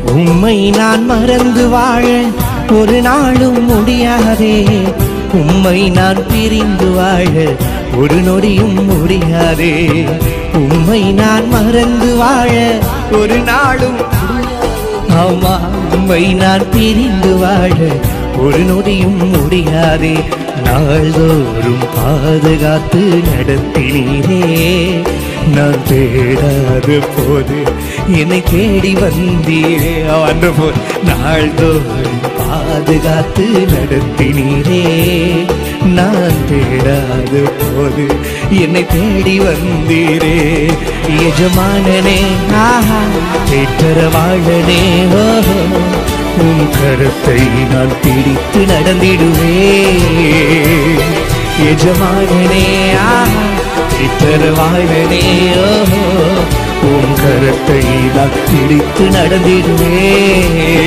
உம்மை நான் மறந்து வாழ ஒரு நாளும் முடியாதே உம்மை நான் பிரிந்து வாழ ஒரு நொடியும் முடியாதே உம்மை நான் மறந்து வாழ ஒரு நாளும் ஆமா உம்மை நான் பிரிந்து வாழ ஒரு நொடியும் முடியாதே நாள்தோறும் பாதுகாத்து நடத்தினீரே நான் தேடாத போது என்னை தேடி வந்தீரே அந்த போது நாள்தோறும் பாதுகாத்து நடத்தினீரே நான் தேடாத போது என்னை தேடி வந்தீரே எஜமானனே ஆஹா தேற்றரவாழனே ஓஹோ உன் கருத்தை நான் பிடித்து நடந்திடுவே எஜமானனே ஆஹா தேற்றரவாழனே ஓஹோ உன் கருத்தை நான் பிடித்து நடந்திடுவே